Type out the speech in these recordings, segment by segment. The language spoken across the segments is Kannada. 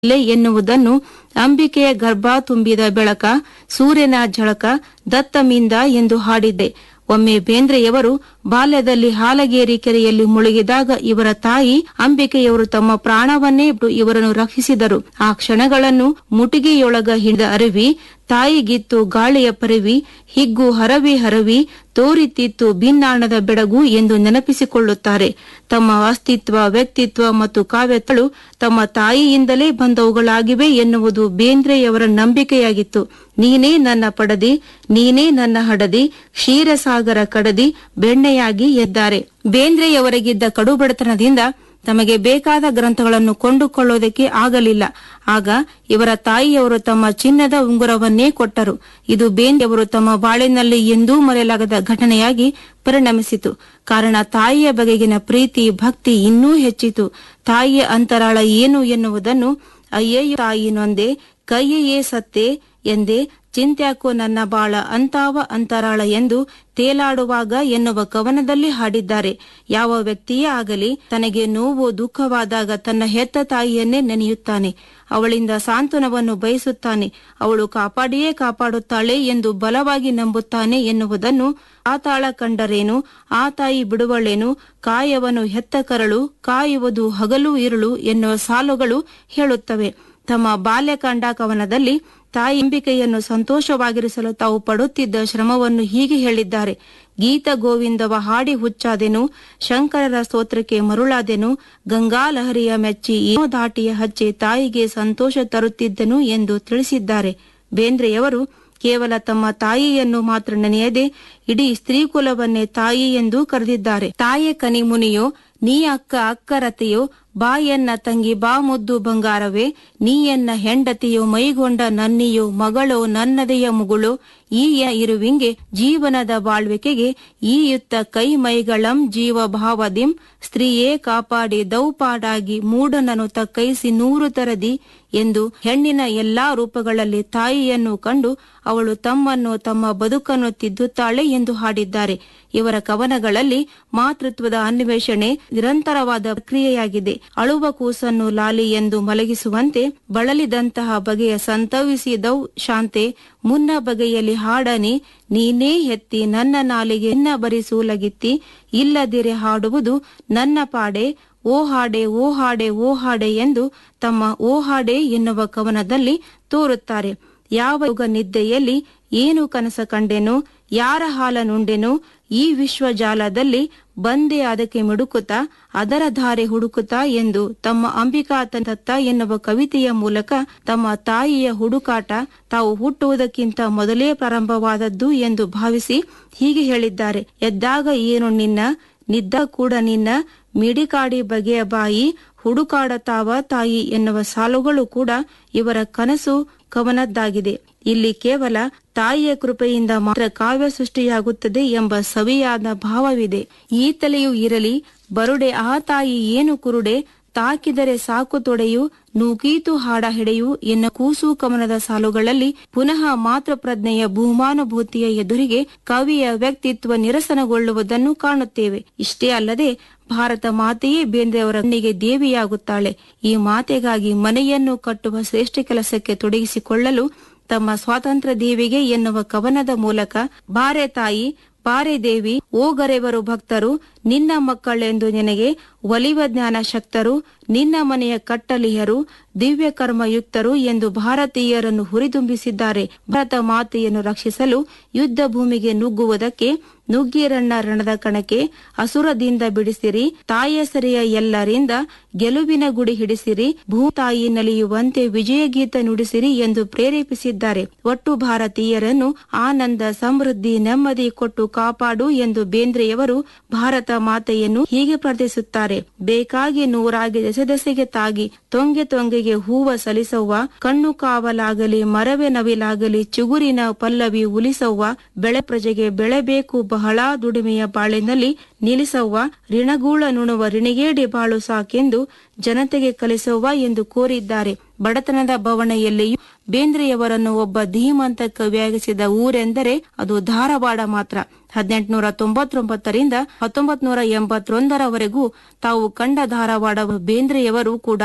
ಇಲ್ಲ ಎನ್ನುವುದನ್ನು ಅಂಬಿಕೆಯ ಗರ್ಭ ತುಂಬಿದ ಬೆಳಕ ಸೂರ್ಯನ ಝಳಕ ದತ್ತಮಿಂದ ಎಂದು ಹಾಡಿದ್ದೆ ಒಮ್ಮೆ ಬೇಂದ್ರೆಯವರು ಬಾಲ್ಯದಲ್ಲಿ ಹಾಲಗೇರಿ ಕೆರೆಯಲ್ಲಿ ಮುಳುಗಿದಾಗ ಇವರ ತಾಯಿ ಅಂಬಿಕೆಯವರು ತಮ್ಮ ಪ್ರಾಣವನ್ನೇ ಬಿಟ್ಟು ಇವರನ್ನು ರಕ್ಷಿಸಿದರು ಆ ಕ್ಷಣಗಳನ್ನು ಮುಟಿಗೆಯೊಳಗ ಹಿಡಿದ ಅರಿವಿ ತಾಯಿಗಿತ್ತು ಗಾಳಿಯ ಪರಿವಿ ಹಿಗ್ಗು ಹರವಿ ಹರವಿ ತೋರಿತಿತ್ತು ಭಿನ್ನಾಣದ ಬೆಡಗು ಎಂದು ನೆನಪಿಸಿಕೊಳ್ಳುತ್ತಾರೆ ತಮ್ಮ ಅಸ್ತಿತ್ವ ವ್ಯಕ್ತಿತ್ವ ಮತ್ತು ಕಾವ್ಯತಳು ತಮ್ಮ ತಾಯಿಯಿಂದಲೇ ಬಂದವುಗಳಾಗಿವೆ ಎನ್ನುವುದು ಬೇಂದ್ರೆಯವರ ನಂಬಿಕೆಯಾಗಿತ್ತು ನೀನೇ ನನ್ನ ಪಡದಿ ನೀನೇ ನನ್ನ ಹಡದಿ ಕ್ಷೀರಸಾಗರ ಕಡದಿ ಬೆಣ್ಣೆಯಾಗಿ ಎದ್ದಾರೆ ಬೇಂದ್ರೆಯವರಿಗಿದ್ದ ಕಡುಬಡತನದಿಂದ ತಮಗೆ ಬೇಕಾದ ಗ್ರಂಥಗಳನ್ನು ಕೊಂಡುಕೊಳ್ಳುವುದಕ್ಕೆ ಆಗಲಿಲ್ಲ ಆಗ ಇವರ ತಾಯಿಯವರು ತಮ್ಮ ಚಿನ್ನದ ಉಂಗುರವನ್ನೇ ಕೊಟ್ಟರು ಇದು ಬೇಂದ್ರೆಯವರು ತಮ್ಮ ಬಾಳಿನಲ್ಲಿ ಎಂದೂ ಮರೆಯಲಾಗದ ಘಟನೆಯಾಗಿ ಪರಿಣಮಿಸಿತು ಕಾರಣ ತಾಯಿಯ ಬಗೆಗಿನ ಪ್ರೀತಿ ಭಕ್ತಿ ಇನ್ನೂ ಹೆಚ್ಚಿತು ತಾಯಿಯ ಅಂತರಾಳ ಏನು ಎನ್ನುವುದನ್ನು ಅಯ್ಯಯ್ಯ ತಾಯಿ ನೊಂದೆ ಕೈಯೇ ಸತ್ತೆ ಎಂದೇ ಚಿಂತ್ಯಾಕೋ ನನ್ನ ಬಾಳ ಅಂತಾವ ಅಂತರಾಳ ಎಂದು ತೇಲಾಡುವಾಗ ಎನ್ನುವ ಕವನದಲ್ಲಿ ಹಾಡಿದ್ದಾರೆ ಯಾವ ವ್ಯಕ್ತಿಯೇ ಆಗಲಿ ತನಗೆ ನೋವು ದುಃಖವಾದಾಗ ತನ್ನ ಹೆತ್ತ ತಾಯಿಯನ್ನೇ ನೆನೆಯುತ್ತಾನೆ ಅವಳಿಂದ ಸಾಂತ್ವನವನ್ನು ಬಯಸುತ್ತಾನೆ ಅವಳು ಕಾಪಾಡಿಯೇ ಕಾಪಾಡುತ್ತಾಳೆ ಎಂದು ಬಲವಾಗಿ ನಂಬುತ್ತಾನೆ ಎನ್ನುವುದನ್ನು ಆ ತಾಳ ಕಂಡರೇನು ಆ ತಾಯಿ ಬಿಡುವಳೇನು ಕಾಯವನ್ನು ಹೆತ್ತ ಕರಳು ಕಾಯುವುದು ಹಗಲು ಇರುಳು ಎನ್ನುವ ಸಾಲುಗಳು ಹೇಳುತ್ತವೆ ತಮ್ಮ ಬಾಲ್ಯಕಾಂಡ ಕವನದಲ್ಲಿ ತಾಯಿ ಅಂಬಿಕೆಯನ್ನು ಸಂತೋಷವಾಗಿರಿಸಲು ತಾವು ಪಡುತ್ತಿದ್ದ ಶ್ರಮವನ್ನು ಹೀಗೆ ಹೇಳಿದ್ದಾರೆ ಗೀತ ಗೋವಿಂದವ ಹಾಡಿ ಹುಚ್ಚಾದೆನು ಶಂಕರರ ಸ್ತೋತ್ರಕ್ಕೆ ಮರುಳಾದೆನು ಗಂಗಾ ಲಹರಿಯ ಮೆಚ್ಚಿ ಏನೋ ದಾಟಿಯ ಹಚ್ಚಿ ತಾಯಿಗೆ ಸಂತೋಷ ತರುತ್ತಿದ್ದನು ಎಂದು ತಿಳಿಸಿದ್ದಾರೆ ಬೇಂದ್ರೆಯವರು ಕೇವಲ ತಮ್ಮ ತಾಯಿಯನ್ನು ಮಾತ್ರ ನೆನೆಯದೆ ಇಡೀ ಸ್ತ್ರೀಕುಲವನ್ನೇ ತಾಯಿ ಎಂದು ಕರೆದಿದ್ದಾರೆ ತಾಯೆ ಕನಿ ಮುನಿಯೋ ನೀ ಅಕ್ಕ ಅಕ್ಕರತೆಯೋ ಬಾ ಎನ್ನ ತಂಗಿ ಬಾ ಮುದ್ದು ಬಂಗಾರವೇ ನೀ ಎನ್ನ ಹೆಂಡತಿಯೋ ಮೈಗೊಂಡ ನನ್ನಿಯೋ ಮಗಳೋ ನನ್ನದೆಯ ಮುಗುಳು ಈ ಯ- ಇರುವಿಂಗೆ ಜೀವನದ ಬಾಳ್ವಿಕೆಗೆ ಈ ಯುತ್ತ ಕೈ ಮೈಗಳಂ ಜೀವ ಭಾವದಿಂ ಸ್ತ್ರೀಯೇ ಕಾಪಾಡಿ ದೌಪಾಡಾಗಿ ಮೂಢನನು ತಕ್ಕೈಸಿ ನೂರು ತರದಿ ಎಂದು ಹೆಣ್ಣಿನ ಎಲ್ಲಾ ರೂಪಗಳಲ್ಲಿ ತಾಯಿಯನ್ನು ಕಂಡು ಅವಳು ತಮ್ಮನ್ನು ತಮ್ಮ ಬದುಕನ್ನು ತಿದ್ದುತ್ತಾಳೆ ಎಂದು ಹಾಡಿದ್ದಾರೆ ಇವರ ಕವನಗಳಲ್ಲಿ ಮಾತೃತ್ವದ ಅನ್ವೇಷಣೆ ನಿರಂತರವಾದ ಪ್ರಕ್ರಿಯೆಯಾಗಿದೆ ಅಳುವ ಕೂಸನ್ನು ಲಾಲಿ ಎಂದು ಮಲಗಿಸುವಂತೆ ಬಳಲಿದಂತಹ ಬಗೆಯ ಸಂತವಿಸಿದೌ ಶಾಂತೆ ಮುನ್ನ ಬಗೆಯಲ್ಲಿ ಹಾಡನಿ ನೀನೇ ಹೆತ್ತಿ ನನ್ನ ನಾಲಿಗೆ ನಿನ್ನ ಬರಿಸೂಲಗಿತ್ತಿ ಇಲ್ಲದಿರೆ ಹಾಡುವುದು ನನ್ನ ಪಾಡೆ ಓ ಹಾಡೆ ಓ ಹಾಡೆ ಓ ಹಾಡೆ ಎಂದು ತಮ್ಮ ಓ ಹಾಡೆ ಎನ್ನುವ ಕವನದಲ್ಲಿ ತೋರುತ್ತಾರೆ ಯಾವ ಯುಗ ನಿದ್ದೆಯಲ್ಲಿ ಏನು ಕನಸ ಕಂಡೆನು ಯಾರ ಹಾಲ ನುಂಡೆನು ಈ ವಿಶ್ವಜಾಲದಲ್ಲಿ ಬಂದೆ ಅದಕ್ಕೆ ಮಿಡುಕುತ್ತಾ ಅದರ ಧಾರೆ ಹುಡುಕುತ್ತಾ ಎಂದು ತಮ್ಮ ಅಂಬಿಕಾ ತತ್ತ ಎನ್ನುವ ಕವಿತೆಯ ಮೂಲಕ ತಮ್ಮ ತಾಯಿಯ ಹುಡುಕಾಟ ತಾವು ಹುಟ್ಟುವುದಕ್ಕಿಂತ ಮೊದಲೇ ಪ್ರಾರಂಭವಾದದ್ದು ಎಂದು ಭಾವಿಸಿ ಹೀಗೆ ಹೇಳಿದ್ದಾರೆ ಎದ್ದಾಗ ಏನು ನಿನ್ನ ನಿದ್ದ ಕೂಡ ನಿನ್ನ ಮಿಡಿಕಾಡಿ ಬಗೆಯ ಬಾಯಿ ಹುಡುಕಾಡತಾವ ತಾಯಿ ಎನ್ನುವ ಸಾಲುಗಳು ಕೂಡ ಇವರ ಕನಸು ಕವನದ್ದಾಗಿದೆ ಇಲ್ಲಿ ಕೇವಲ ತಾಯಿಯ ಕೃಪೆಯಿಂದ ಮಾತ್ರ ಕಾವ್ಯ ಸೃಷ್ಟಿಯಾಗುತ್ತದೆ ಎಂಬ ಸವಿಯಾದ ಭಾವವಿದೆ ಈತಲೆಯೂ ಇರಲಿ ಬರುಡೆ ಆ ತಾಯಿ ಏನು ಕುರುಡೆ ತಾಕಿದರೆ ಸಾಕು ತೊಡೆಯು ನೂಕೀತು ಹಾಡ ಹಿಡೆಯು ಎನ್ನ ಕೂಸು ಕವನದ ಸಾಲುಗಳಲ್ಲಿ ಪುನಃ ಮಾತೃ ಪ್ರಜ್ಞೆಯ ಭೂಮಾನುಭೂತಿಯ ಎದುರಿಗೆ ಕವಿಯ ವ್ಯಕ್ತಿತ್ವ ನಿರಸನಗೊಳ್ಳುವುದನ್ನು ಕಾಣುತ್ತೇವೆ ಇಷ್ಟೇ ಅಲ್ಲದೆ ಭಾರತ ಮಾತೆಯೇ ಬೇಂದ್ರೆಯವರ ಕಣ್ಣಿಗೆ ದೇವಿಯಾಗುತ್ತಾಳೆ ಈ ಮಾತೆಗಾಗಿ ಮನೆಯನ್ನು ಕಟ್ಟುವ ಶ್ರೇಷ್ಠ ಕೆಲಸಕ್ಕೆ ತೊಡಗಿಸಿಕೊಳ್ಳಲು ತಮ್ಮ ಸ್ವಾತಂತ್ರ್ಯ ದೇವಿಗೆ ಎನ್ನುವ ಕವನದ ಮೂಲಕ ಬಾರೆ ತಾಯಿ ಬಾರೆ ದೇವಿ ಓಗರೆವರು ಭಕ್ತರು ನಿನ್ನ ಮಕ್ಕಳೆಂದು ನಿನಗೆ ಒಲಿವ ಜ್ಞಾನ ಶಕ್ತರು ನಿನ್ನ ಮನೆಯ ಕಟ್ಟಲಿಹರು ದಿವ್ಯ ಕರ್ಮಯುಕ್ತರು ಎಂದು ಭಾರತೀಯರನ್ನು ಹುರಿದುಂಬಿಸಿದ್ದಾರೆ ಭಾರತ ಮಾತೆಯನ್ನು ರಕ್ಷಿಸಲು ಯುದ್ಧ ಭೂಮಿಗೆ ನುಗ್ಗುವುದಕ್ಕೆ ನುಗ್ಗಿರಣ್ಣ ರಣದ ಕಣಕ್ಕೆ ಅಸುರದಿಂದ ಬಿಡಿಸಿರಿ ತಾಯಸರಿಯ ಎಲ್ಲರಿಂದ ಗೆಲುವಿನ ಗುಡಿ ಹಿಡಿಸಿರಿ ಭೂತಾಯಿ ನಲಿಯುವಂತೆ ವಿಜಯ ಗೀತ ನುಡಿಸಿರಿ ಎಂದು ಪ್ರೇರೇಪಿಸಿದ್ದಾರೆ ಒಟ್ಟು ಭಾರತೀಯರನ್ನು ಆನಂದ ಸಮೃದ್ಧಿ ನೆಮ್ಮದಿ ಕೊಟ್ಟು ಕಾಪಾಡು ಎಂದು ಬೇಂದ್ರೆಯವರು ಭಾರತ ಮಾತೆಯನ್ನು ಹೀಗೆ ಪ್ರಾರ್ಥಿಸುತ್ತಾರೆ ಬೇಕಾಗಿ ನೂರಾಗಿ ದೆಸೆ ದೆಸೆಗೆ ತಾಗಿ ತೊಂಗೆ ತೊಂಗೆಗೆ ಹೂವ ಸಲಿಸವ್ವ ಕಣ್ಣು ಕಾವಲಾಗಲಿ ಮರವೆ ನವಿಲಾಗಲಿ ಚುಗುರಿನ ಪಲ್ಲವಿ ಉಲಿಸವ್ವ ಬೆಳೆ ಪ್ರಜೆಗೆ ಬೆಳೆಬೇಕು ಬಹಳ ದುಡಿಮೆಯ ಬಾಳಿನಲ್ಲಿ ನಿಲ್ಲಿಸವ್ವ ಋಣಗೂಳ ನುಣುವ ರಿಣಿಗೇಡಿ ಬಾಳು ಸಾಕೆಂದು ಜನತೆಗೆ ಕಲಿಸವ್ವ ಎಂದು ಕೋರಿದ್ದಾರೆ ಬಡತನದ ಬವಣೆಯಲ್ಲಿಯೂ ಬೇಂದ್ರೆಯವರನ್ನು ಒಬ್ಬ ಧೀಮಂತ ಕವಿಯಾಗಿಸಿದ ಊರೆಂದರೆ ಅದು ಧಾರವಾಡ ಮಾತ್ರ ಹದಿನೆಂಟುನೂರ ತೊಂಬತ್ತೊಂಬತ್ತರಿಂದ ಹತ್ತೊಂಬತ್ ನೂರ ಎಂಬತ್ತೊಂದರವರೆಗೂ ತಾವು ಕಂಡ ಧಾರವಾಡ ಬೇಂದ್ರೆಯವರು ಕೂಡ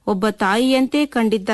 ಒಬ್ಬ ತಾಯಿಯಂತೆ ಕಂಡಿದ್ದ